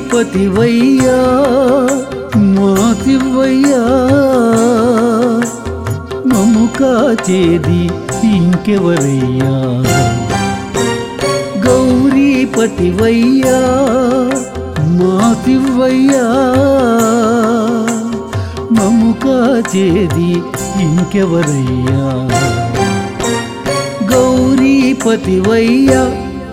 గౌరీపతివయ్యా మాతివయ్యా మము కాచేది ఇంకెవరయ్యా గౌరీపతివయ్యా మాతివయ్యా మము కాచేది ఇంకెవరయ్యా గౌరీపతివయ్యా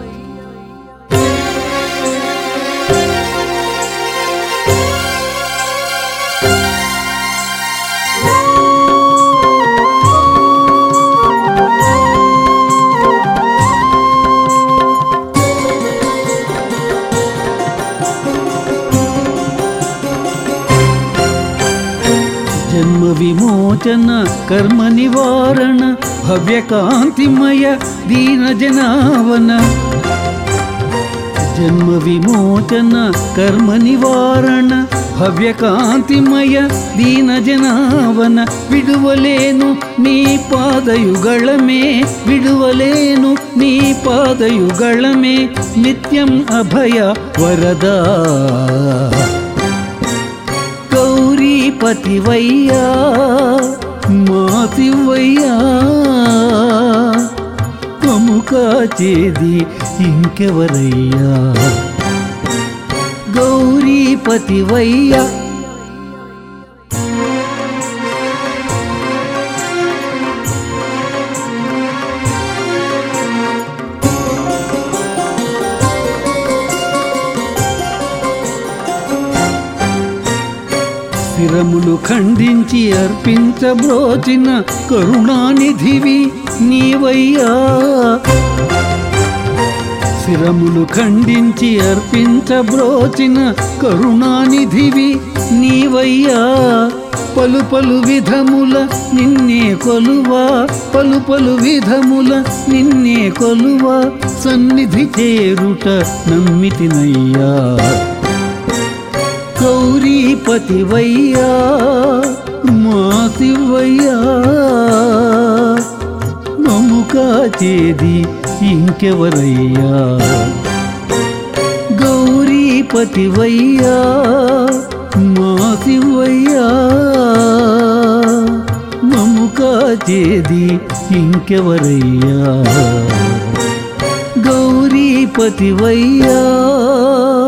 జన్మ విమోచన కర్మ నివారణ భవ్యకాంతిమయ దీన జనావన జన్మ విమోచన కర్మ నివారణ భవ్యకాంతిమయ దీన జనావన విడువలేను నీ పాదయుಗಳమే విడువలేను నీ పాదయుಗಳమే నిత్యం అభయ వరదా గౌరీపతివయ్యా మాతివయ్యా మము కాచేది ఇంకెవరయ్యా గౌరీపతివయ్యా శిరములు ఖండించి అర్పించబ్రోచిన కరుణానిధివి నీవయ్యా శిరములు ఖండించి అర్పించబ్రోచిన కరుణానిధివి నీవయ్యా పలు పలు విధముల నిన్నే కొలువా పలు పలు విధముల నిన్నే కొలువా సన్నిధి చేరుట నమ్మితినయ్యా గౌరీపతివయ్యా మాసివయ్యా మము కాచేది ఇంకెవరయ్యా గౌరీపతివయ్యా మాసివయ్యా మము కాచేది ఇంకెవరయ్యా గౌరీపతివయ్యా